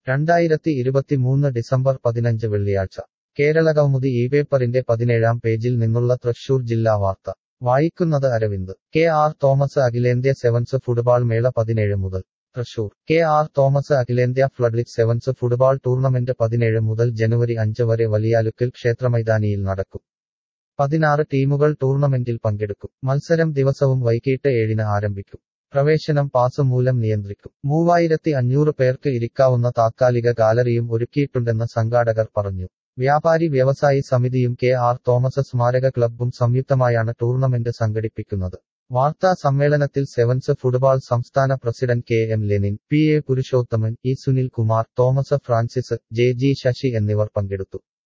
രണ്ടായിരത്തി ഇരുപത്തിമൂന്ന് ഡിസംബർ പതിനഞ്ച് വെള്ളിയാഴ്ച കേരളകൗമുദി ഈ പേപ്പറിന്റെ പതിനേഴാം പേജിൽ നിന്നുള്ള തൃശൂർ ജില്ലാ വാർത്ത വായിക്കുന്നത് അരവിന്ദ് കെ ആർ തോമസ് അഖിലേന്ത്യാ സെവൻസ് ഫുട്ബാൾ മേള പതിനേഴ് മുതൽ തൃശൂർ കെ ആർ തോമസ് അഖിലേന്ത്യാ ഫ്ലഡ്ലിറ്റ് സെവൻസ് ഫുട്ബാൾ ടൂർണമെന്റ് പതിനേഴ് മുതൽ ജനുവരി അഞ്ച് വരെ വലിയാലുക്കൽ ക്ഷേത്രമൈതാനിയിൽ നടക്കും പതിനാറ് ടീമുകൾ ടൂർണമെന്റിൽ പങ്കെടുക്കും മത്സരം ദിവസവും വൈകിട്ട് ഏഴിന് ആരംഭിക്കും പ്രവേശനം പാസ് മൂലം നിയന്ത്രിക്കും മൂവായിരത്തി അഞ്ഞൂറ് പേർക്ക് ഇരിക്കാവുന്ന താത്കാലിക ഗാലറിയും ഒരുക്കിയിട്ടുണ്ടെന്ന് സംഘാടകർ പറഞ്ഞു വ്യാപാരി വ്യവസായി സമിതിയും കെ ആർ തോമസ് സ്മാരക ക്ലബ്ബും സംയുക്തമായാണ് ടൂർണമെന്റ് സംഘടിപ്പിക്കുന്നത് വാർത്താ സമ്മേളനത്തിൽ സെവൻസ് ഫുട്ബാൾ സംസ്ഥാന president K M Lenin P A Purushothaman E Sunil Kumar Thomas Francis J G Sasi എന്നിവർ പങ്കെടുത്തു